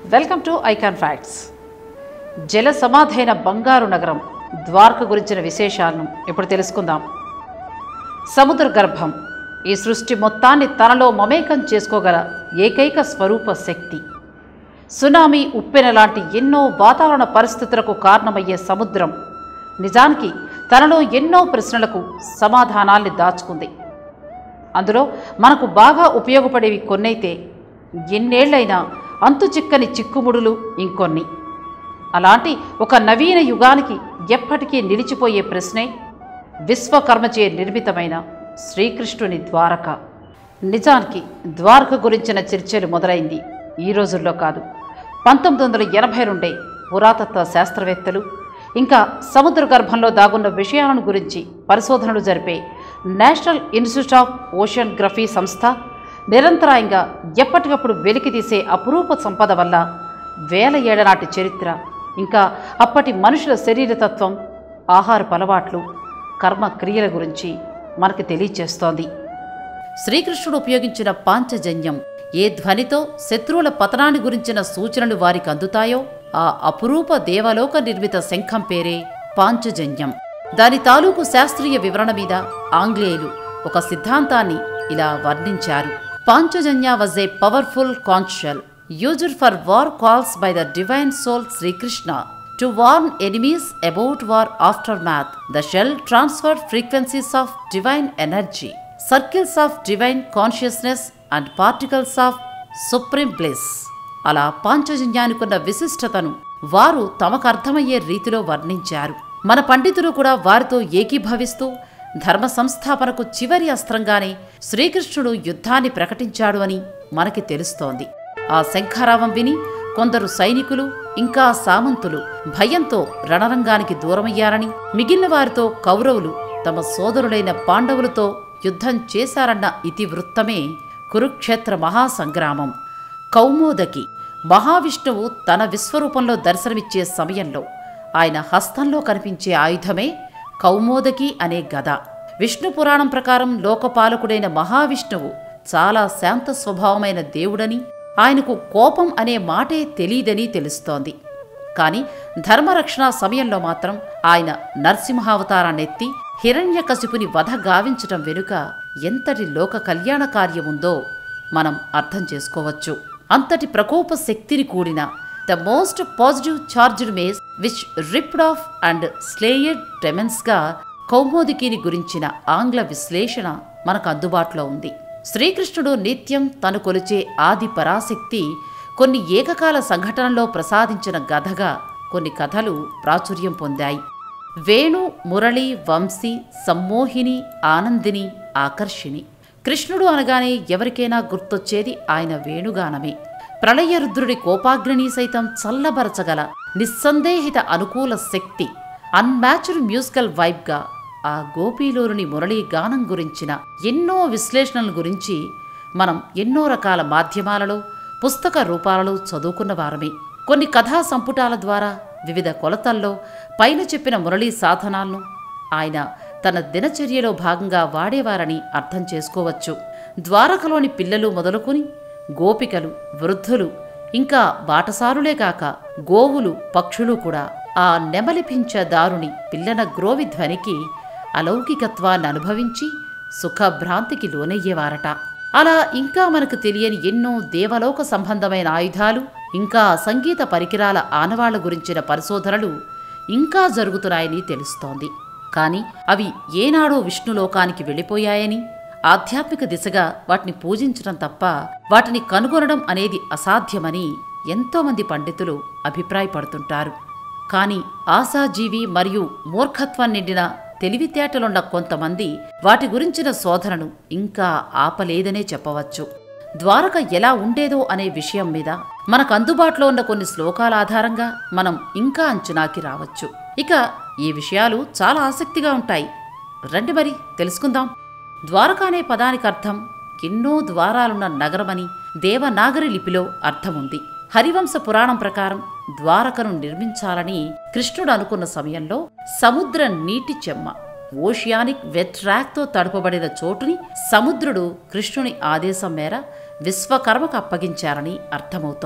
welcome to icon facts జల సమాధైన బంగారు నగరం ద్వారక గురించిన విశేషాలను ఇప్పుడు తెలుసుకుందాం సముద్ర గర్భం ఈ సృష్టి మొత్తాన్ని తనలో మమేకం చేసుకోగల ఏకైక స్వరూప శక్తి సునామీ ఉప్పెన లాంటి ఎన్నో వాతావరణ పరిస్థితులకు కారణమయ్యే సముద్రం నిజానికి తనలో ఎన్నో ప్రశ్నలకు సమాధానాల్ని దాచుకుంది అందులో మనకు బాగా ఉపయోగపడేవి కొన్నైతే ఎన్నేళ్లైనా అంతు చిక్కని చిక్కుముడులు ఇంకొన్ని అలాంటి ఒక నవీన యుగానికి ఎప్పటికీ నిలిచిపోయే ప్రశ్నే విశ్వకర్మచే నిర్మితమైన శ్రీకృష్ణుని ద్వారక నిజానికి ద్వారక గురించిన చర్చలు మొదలైంది ఈ రోజుల్లో కాదు పంతొమ్మిది వందల ఎనభై రెండే పురాతత్వ శాస్త్రవేత్తలు ఇంకా సముద్ర గర్భంలో దాగున్న విషయాలను గురించి పరిశోధనలు జరిపే నేషనల్ ఇన్స్టిట్యూట్ ఆఫ్ ఓషియన్గ్రఫీ సంస్థ నిరంతరాయంగా ఎప్పటికప్పుడు వెలికితీసే అపురూప సంపద వల్ల వేల ఏళ్లనాటి చరిత్ర ఇంకా అప్పటి మనుషుల శరీరతత్వం ఆహారపు అలవాట్లు కర్మ క్రియల గురించి మనకు తెలియచేస్తోంది శ్రీకృష్ణుడు ఉపయోగించిన పాంచజన్యం ఏ ధ్వనితో శత్రువుల పతనాన్ని గురించిన సూచనలు వారికి అందుతాయో ఆ అపురూప దేవలోక నిర్మిత శంఖం పేరే పాంచజన్యం దాని తాలూకు శాస్త్రీయ వివరణ మీద ఆంగ్లేయులు ఒక సిద్ధాంతాన్ని ఇలా వర్ణించారు Panchajanya was a powerful conch shell used for war calls by the divine soul Srikrishna to warn enemies about war aftermath the shell transfer frequencies of divine energy circles of divine consciousness and particles of supreme bless అలా పాంచజన్యానికున్న విశిష్టతను వారు తమకు అర్థమయ్యే రీతిలో వర్ణించారు మన పండితులు కూడా వారితో ఏకీభవిస్తూ ధర్మ సంస్థాపనకు చివరి అస్త్రంగానే శ్రీకృష్ణుడు యుద్ధాన్ని ప్రకటించాడు అని మనకి తెలుస్తోంది ఆ శంఖారావం విని కొందరు సైనికులు ఇంకా సామంతులు భయంతో రణరంగానికి దూరమయ్యారని మిగిలిన వారితో కౌరవులు తమ సోదరులైన పాండవులతో యుద్ధం చేశారన్న ఇతివృత్తమే కురుక్షేత్ర మహాసంగ్రామం కౌమోదకి మహావిష్ణువు తన విశ్వరూపంలో దర్శనమిచ్చే సమయంలో ఆయన హస్తంలో కనిపించే ఆయుధమే కౌమోదకి అనే గద విష్ణు పురాణం ప్రకారం లోకపాలకుడైన మహావిష్ణువు చాలా శాంత స్వభావమైన దేవుడని ఆయనకు కోపం అనే మాటే తెలియదని తెలుస్తోంది కాని ధర్మరక్షణ సమయంలో మాత్రం ఆయన నరసింహావతారాన్నెత్తి హిరణ్యకశిపుని వధ గావించటం వెనుక ఎంతటి లోక కళ్యాణ కార్యముందో మనం అర్థం చేసుకోవచ్చు అంతటి ప్రకోప శక్తిని కూడిన the most positive charged mace which ripped off and slayed డెమెన్స్గా కౌమోదికిని గురించిన ఆంగ్ల విశ్లేషణ మనకు అందుబాటులో ఉంది శ్రీకృష్ణుడు నిత్యం తను కొలిచే ఆది పరాశక్తి కొన్ని ఏకకాల సంఘటనలో ప్రసాదించిన గధగా కొన్ని కథలు ప్రాచుర్యం పొందాయి వేణు మురళి వంశీ సమ్మోహిని ఆనందిని ఆకర్షిణి కృష్ణుడు అనగానే ఎవరికైనా గుర్తొచ్చేది ఆయన వేణుగానమే ప్రళయరుద్రుడి కోపాగ్నిని సైతం చల్లబరచగల నిస్సందేహిత అనుకూల శక్తి అన్మ్యాచ్డ్ మ్యూజికల్ వైబ్గా ఆ గోపీలోని మురళీ గానం గురించిన ఎన్నో విశ్లేషణల గురించి మనం ఎన్నో రకాల మాధ్యమాలలో పుస్తక రూపాలలో చదువుకున్న వారమే కొన్ని కథా సంపుటాల ద్వారా వివిధ కొలతల్లో పైన చెప్పిన మురళీ సాధనాలను ఆయన తన దినచర్యలో భాగంగా వాడేవారని అర్థం చేసుకోవచ్చు ద్వారకలోని పిల్లలు మొదలుకొని గోపికలు వృద్ధులు ఇంకా బాటసారులే కాక గోవులు పక్షులు కూడా ఆ నెమలిపించ దారుని పిల్లన గ్రోవి ధ్వనికి అలౌకికత్వాన్ని అనుభవించి సుఖభ్రాంతికి లోనయ్యేవారట అలా ఇంకా మనకు తెలియని ఎన్నో దేవలోక సంబంధమైన ఆయుధాలు ఇంకా సంగీత పరికరాల ఆనవాళ్ల గురించిన పరిశోధనలు ఇంకా జరుగుతున్నాయని తెలుస్తోంది కానీ అవి ఏనాడో విష్ణులోకానికి వెళ్ళిపోయాయని ఆధ్యాత్మిక దిశగా వాటిని పూజించడం తప్ప వాటిని కనుగొనడం అనేది అసాధ్యమని ఎంతోమంది పండితులు అభిప్రాయపడుతుంటారు కానీ ఆశాజీవి మరియు మూర్ఖత్వం నిండిన తెలివితేటలున్న కొంతమంది వాటి గురించిన శోధనను ఇంకా ఆపలేదనే చెప్పవచ్చు ద్వారక ఎలా ఉండేదో అనే విషయం మీద మనకు అందుబాటులో ఉన్న కొన్ని శ్లోకాల ఆధారంగా మనం ఇంకా అంచనాకి రావచ్చు ఇక ఈ విషయాలు చాలా ఆసక్తిగా ఉంటాయి రండి మరి తెలుసుకుందాం ద్వారక అనే పదానికి అర్థం ఎన్నో ద్వారాలున్న నగరమని దేవనాగరి లిపిలో అర్థముంది హరివంశ పురాణం ప్రకారం ద్వారకను నిర్మించాలని కృష్ణుడు అనుకున్న సమయంలో సముద్ర నీటి చెమ్మ ఓషియానిక్ వెట్రాక్తో తడుపబడిన చోటుని సముద్రుడు కృష్ణుని ఆదేశం మేర విశ్వకర్మకు అప్పగించారని అర్థమవుతోంది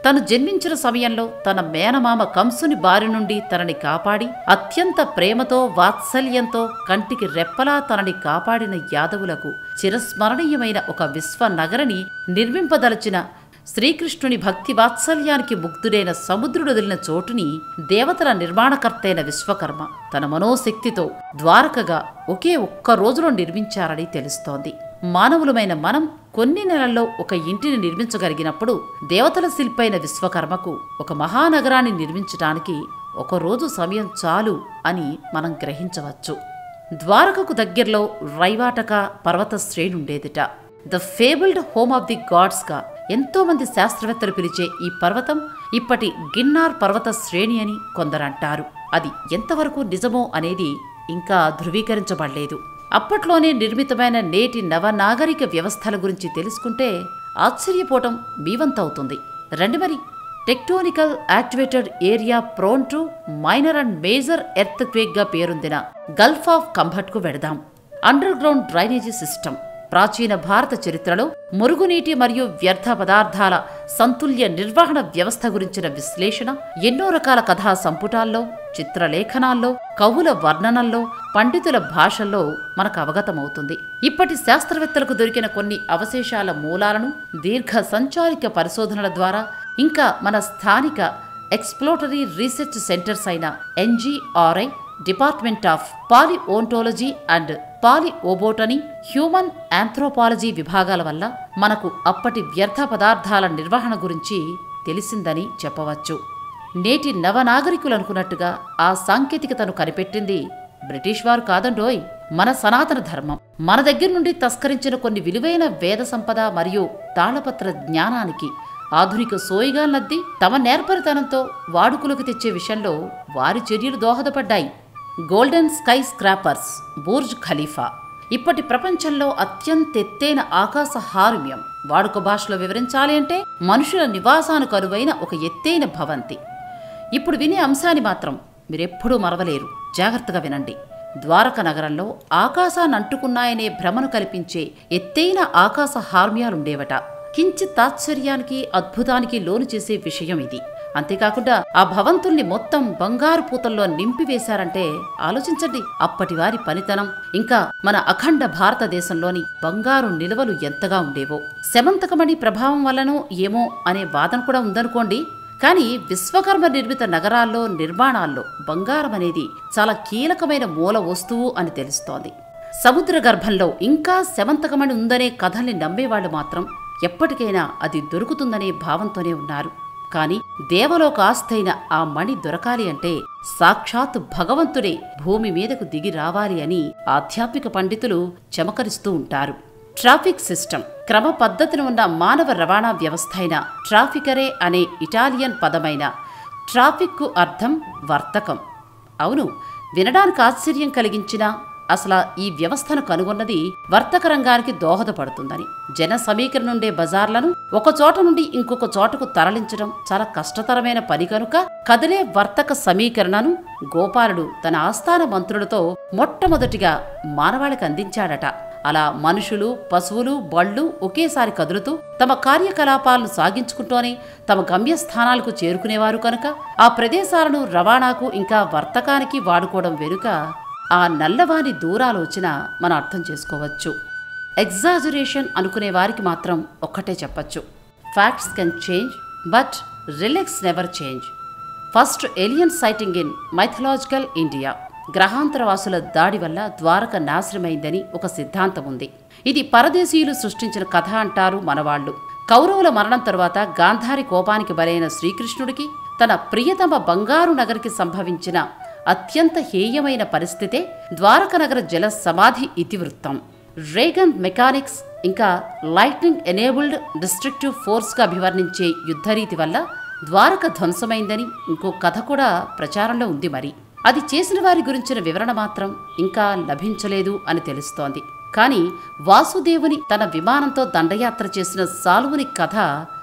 తను జన్మించిన సమయంలో తన మేనమామ కంసుని బారి నుండి తనని కాపాడి అత్యంత ప్రేమతో వాత్సల్యంతో కంటికి రెప్పలా తనని కాపాడిన యాదవులకు చిరస్మరణీయమైన ఒక విశ్వ నగరిని నిర్మింపదలచిన శ్రీకృష్ణుని భక్తి వాత్సల్యానికి ముగ్ధుడైన సముద్రుడు వదిలిన చోటుని దేవతల నిర్మాణకర్తైన విశ్వకర్మ తన మనోశక్తితో ద్వారకగా ఒకే ఒక్క రోజులో నిర్మించారని తెలుస్తోంది మానవులమైన మనం కొన్ని నెలల్లో ఒక ఇంటిని నిర్మించగలిగినప్పుడు దేవతల శిల్పైన విశ్వకర్మకు ఒక మహానగరాన్ని నిర్మించటానికి ఒక రోజు సమయం చాలు అని మనం గ్రహించవచ్చు ద్వారకకు దగ్గరలో రైవాటక పర్వత శ్రేణి ఉండేదిట the fabled home of the గాడ్స్గా ఎంతో మంది శాస్త్రవేత్తలు పిలిచే ఈ పర్వతం ఇప్పటి గిన్నార్ పర్వత శ్రేణి అని కొందరంటారు అది ఎంతవరకు నిజమో అనేది ఇంకా ధృవీకరించబడలేదు అప్పట్లోనే నిర్మితమైన నేటి నవనాగరిక వ్యవస్థల గురించి తెలుసుకుంటే ఆశ్చర్యపోవటం మీవంతవుతుంది రండి మరి tectonical activated area prone to minor and major ఎర్త్ క్వేక్గా పేరొందిన గల్ఫ్ ఆఫ్ కంఫర్ట్కు వెడదాం అండర్ గ్రౌండ్ డ్రైనేజీ సిస్టమ్ ప్రాచీన భారత చరిత్రలో మురుగునీటి మరియు వ్యర్థ పదార్థాల సంతుల్య నిర్వహణ వ్యవస్థ గురించిన విశ్లేషణ ఎన్నో రకాల కథా సంపుటాల్లో చిత్రలేఖనాల్లో కవుల వర్ణనల్లో పండితుల భాషల్లో మనకు అవగతమవుతుంది ఇప్పటి శాస్త్రవేత్తలకు దొరికిన కొన్ని అవశేషాల మూలాలను దీర్ఘ సంచారిక పరిశోధనల ద్వారా ఇంకా మన స్థానిక ఎక్స్ప్లోటరీ రీసెర్చ్ సెంటర్స్ అయిన NGRI department of palaeontology and palaeobotany human anthropology విభాగాల వల్ల మనకు అప్పటి వ్యర్థ పదార్థాల నిర్వహణ గురించి తెలిసిందని చెప్పవచ్చు నేటి నవనాగరికులు అనుకున్నట్టుగా ఆ సాంకేతికతను కనిపెట్టింది బ్రిటిష్ వారు కాదండోయ్ మన సనాతన ధర్మం మన దగ్గర నుండి తస్కరించిన కొన్ని విలువైన వేద సంపద మరియు తాళపత్ర జ్ఞానానికి ఆధునిక సోయిగాలనద్ది తమ నేర్పరితనంతో వాడుకలోకి తెచ్చే విషయంలో వారి చర్యలు దోహదపడ్డాయి golden skyscrapers Burj Khalifa ఇప్పటి ప్రపంచంలో అత్యంత ఎత్తైన ఆకాశ హారుమ్యం వాడుక భాషలో వివరించాలి అంటే మనుషుల నివాసానికి అనువైన ఒక ఎత్తైన భవంతి ఇప్పుడు వినే అంశాన్ని మాత్రం మీరెప్పుడూ మరవలేరు జాగ్రత్తగా వినండి ద్వారక నగరంలో ఆకాశాన్ని అంటుకున్నాయనే భ్రమను కల్పించే ఎత్తైన ఆకాశ హార్మ్యాలుండేవట కించిత్ ఆశ్చర్యానికి అద్భుతానికి లోను చేసే విషయం ఇది అంతేకాకుండా ఆ భవంతుల్ని మొత్తం బంగారు పూతల్లో నింపివేశారంటే ఆలోచించండి అప్పటి వారి పనితనం ఇంకా మన అఖండ భారతదేశంలోని బంగారు నిల్వలు ఎంతగా ఉండేవో శమంతకమణి ప్రభావం వల్లనో ఏమో అనే వాదన కూడా ఉందనుకోండి కానీ విశ్వకర్మ నిర్మిత నగరాల్లో నిర్మాణాల్లో బంగారం అనేది చాలా కీలకమైన మూల వస్తువు అని తెలుస్తోంది సముద్ర గర్భంలో ఇంకా శమంతకమణి ఉందనే కథల్ని నమ్మేవాళ్ళు మాత్రం ఎప్పటికైనా అది దొరుకుతుందనే భావంతోనే ఉన్నారు కానీ దేవలోక ఆస్తైన ఆ మణి దొరకాలి అంటే సాక్షాత్ భగవంతుడే భూమి మీదకు దిగి రావాలి అని ఆధ్యాత్మిక పండితులు చమకరిస్తూ ఉంటారు ట్రాఫిక్ సిస్టమ్ క్రమ పద్ధతిని ఉన్న మానవ రవాణా వ్యవస్థ అయిన ట్రాఫికరే అనే ఇటాలియన్ పదమైన ట్రాఫిక్కు అర్థం వర్తకం అవును వినడానికి ఆశ్చర్యం కలిగించిన అసలు ఈ వ్యవస్థను కనుగొన్నది వర్తక రంగానికి దోహదపడుతుందని జన సమీకరణ ఉండే బజార్లను ఒక చోట నుండి ఇంకొక చోటకు తరలించడం చాలా కష్టతరమైన పని కనుక కదిలే వర్తక సమీకరణను గోపాలుడు తన ఆస్థాన మంత్రులతో మొట్టమొదటిగా మానవాళికి అందించాడట అలా మనుషులు పశువులు బళ్ళు ఒకేసారి కదులుతూ తమ కార్యకలాపాలను సాగించుకుంటూనే తమ గమ్యస్థానాలకు చేరుకునేవారు కనుక ఆ ప్రదేశాలను రవాణాకు ఇంకా వర్తకానికి వాడుకోవడం వెనుక ఆ నల్లవాని దూరాలోచన మనం అర్థం చేసుకోవచ్చు ఎగ్జాజురేషన్ అనుకునే వారికి మాత్రం ఒక్కటే చెప్పచ్చు facts can change but relics never change first alien sighting in mythological India గ్రహాంతరవాసుల దాడి వల్ల ద్వారక నాశనమైందని ఒక సిద్ధాంతం ఉంది ఇది పరదేశీయులు సృష్టించిన కథ అంటారు మనవాళ్లు కౌరవుల మరణం తరువాత గాంధారి కోపానికి బలైన శ్రీకృష్ణుడికి తన ప్రియతమ బంగారు నగరికి సంభవించిన అత్యంత హేయమైన పరిస్థితే ద్వారక నగర జల సమాధి ఇతివృత్తం రేగన్ మెకానిక్స్ ఇంకా లైట్నింగ్ ఎనేబుల్డ్ డిస్ట్రిక్టివ్ ఫోర్స్గా అభివర్ణించే యుద్ధరీతి వల్ల ద్వారక ధ్వంసమైందని ఇంకో కథ కూడా ప్రచారంలో ఉంది మరి అది చేసిన వారి గురించిన వివరణ మాత్రం ఇంకా లభించలేదు అని తెలుస్తోంది కానీ వాసుదేవుని తన విమానంతో దండయాత్ర చేసిన సాలువుని కథ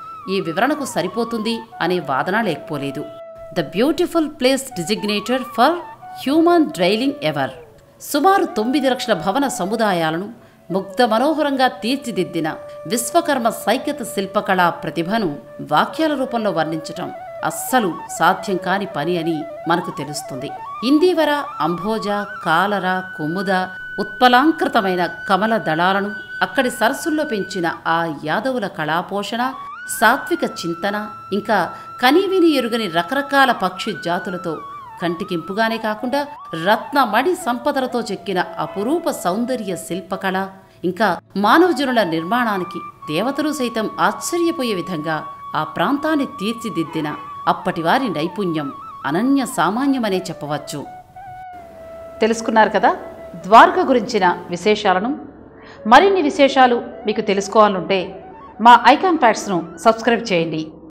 ఈ వివరణకు సరిపోతుంది అనే వాదన లేకపోలేదు the beautiful place designated for human dwelling ever సుమారు తొమ్మిది లక్షల భవన సముదాయాలను ముగ్ధ మనోహరంగా తీర్చిదిద్దిన విశ్వకర్మ సైకత శిల్పకళా ప్రతిభను వాక్యాల రూపంలో వర్ణించటం అస్సలు సాధ్యం కాని పని అని మనకు తెలుస్తుంది ఇందీవర అంభోజ కాలర కుముద ఉత్పలాంకృతమైన కమల దళాలను అక్కడి సరస్సుల్లో పెంచిన ఆ యాదవుల కళాపోషణ సాత్విక చింతన ఇంకా కనీవిని ఎరుగని రకరకాల పక్షి జాతులతో కంటికింపుగానే కాకుండా రత్నమణి సంపదలతో చెక్కిన అపురూప సౌందర్య శిల్పకళ ఇంకా మానవజనుల నిర్మాణానికి దేవతలు సైతం ఆశ్చర్యపోయే విధంగా ఆ ప్రాంతాన్ని తీర్చిదిద్దిన అప్పటివారి నైపుణ్యం అనన్య సామాన్యమనే చెప్పవచ్చు తెలుసుకున్నారు కదా ద్వారక గురించిన విశేషాలను మరిన్ని విశేషాలు మీకు తెలుసుకోవాలంటే మా ఐకాన్ ఫ్యాక్ట్స్ను సబ్స్క్రైబ్ చేయండి